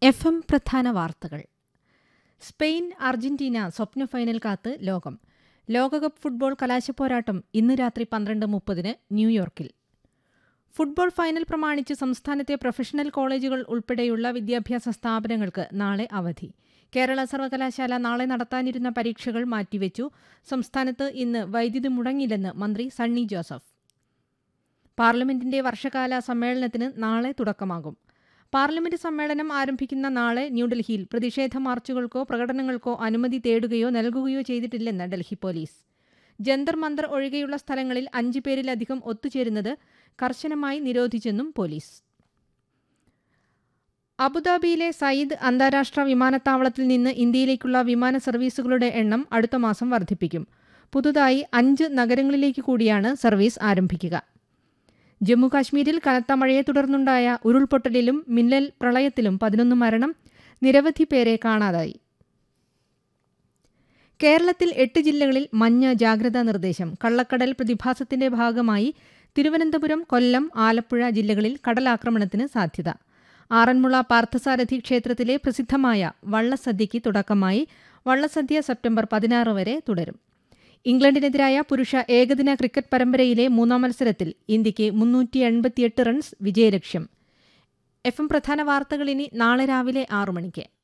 F M പ്രധാന വാർത്തകൾ Spain Argentina സ്വപ്ന final കാത്ത് ലോകം ലോകകപ്പ് ഫുട്ബോൾ കലാശപ്പോരാട്ടം ഇന്ന് രാത്രി പന്ത്രണ്ട് മുപ്പതിന് ന്യൂയോർക്കിൽ ഫുട്ബോൾ ഫൈനൽ പ്രമാണിച്ച് സംസ്ഥാനത്തെ പ്രൊഫഷണൽ കോളേജുകൾ ഉൾപ്പെടെയുള്ള വിദ്യാഭ്യാസ സ്ഥാപനങ്ങൾക്ക് നാളെ അവധി കേരള സർവകലാശാല നാളെ നടത്താനിരുന്ന പരീക്ഷകൾ മാറ്റിവെച്ചു സംസ്ഥാനത്ത് ഇന്ന് വൈദ്യുതി മുടങ്ങില്ലെന്ന് മന്ത്രി സണ്ണി ജോസഫ് പാർലമെന്റിന്റെ വർഷകാല സമ്മേളനത്തിന് നാളെ തുടക്കമാകും പാർലമെന്റ് സമ്മേളനം ആരംഭിക്കുന്ന നാളെ ന്യൂഡൽഹിയിൽ പ്രതിഷേധ മാർച്ചുകൾക്കോ പ്രകടനങ്ങൾക്കോ അനുമതി തേടുകയോ നൽകുകയോ ചെയ്തിട്ടില്ലെന്ന് ഡൽഹി പോലീസ് ജന്തർ മന്ദർ ഒഴികെയുള്ള സ്ഥലങ്ങളിൽ അഞ്ചു പേരിലധികം ഒത്തുചേരുന്നത് കർശനമായി നിരോധിച്ചെന്നും പോലീസ് അബുദാബിയിലെ സയ്യിദ് അന്താരാഷ്ട്ര വിമാനത്താവളത്തിൽ നിന്ന് ഇന്ത്യയിലേക്കുള്ള വിമാന സർവീസുകളുടെ എണ്ണം അടുത്ത മാസം വർദ്ധിപ്പിക്കും പുതുതായി അഞ്ച് നഗരങ്ങളിലേക്ക് കൂടിയാണ് സർവീസ് ആരംഭിക്കുക ജമ്മുകാശ്മീരിൽ കനത്ത മഴയെ തുടർന്നുണ്ടായ ഉരുൾപൊട്ടലിലും മിന്നൽ പ്രളയത്തിലും പതിനൊന്ന് മരണം നിരവധി പേരെ കാണാതായി കേരളത്തിൽ എട്ട് ജില്ലകളിൽ മഞ്ഞ ജാഗ്രതാ നിർദ്ദേശം കള്ളക്കടൽ പ്രതിഭാസത്തിന്റെ ഭാഗമായി തിരുവനന്തപുരം കൊല്ലം ആലപ്പുഴ ജില്ലകളിൽ കടലാക്രമണത്തിന് സാധ്യത ആറന്മുള പാർത്ഥസാരഥി ക്ഷേത്രത്തിലെ പ്രസിദ്ധമായ വള്ളസദ്യയ്ക്ക് തുടക്കമായി വള്ളസദ്യ സെപ്റ്റംബർ പതിനാറ് വരെ തുടരും ഇംഗ്ലണ്ടിനെതിരായ പുരുഷ ഏകദിന ക്രിക്കറ്റ് പരമ്പരയിലെ മൂന്നാം മത്സരത്തിൽ ഇന്ത്യയ്ക്ക് മുന്നൂറ്റി എൺപത്തിയെട്ട് റൺസ് വിജയലക്ഷ്യം എഫ് എം പ്രധാന വാർത്തകൾ ഇനി നാളെ രാവിലെ ആറു മണിക്ക്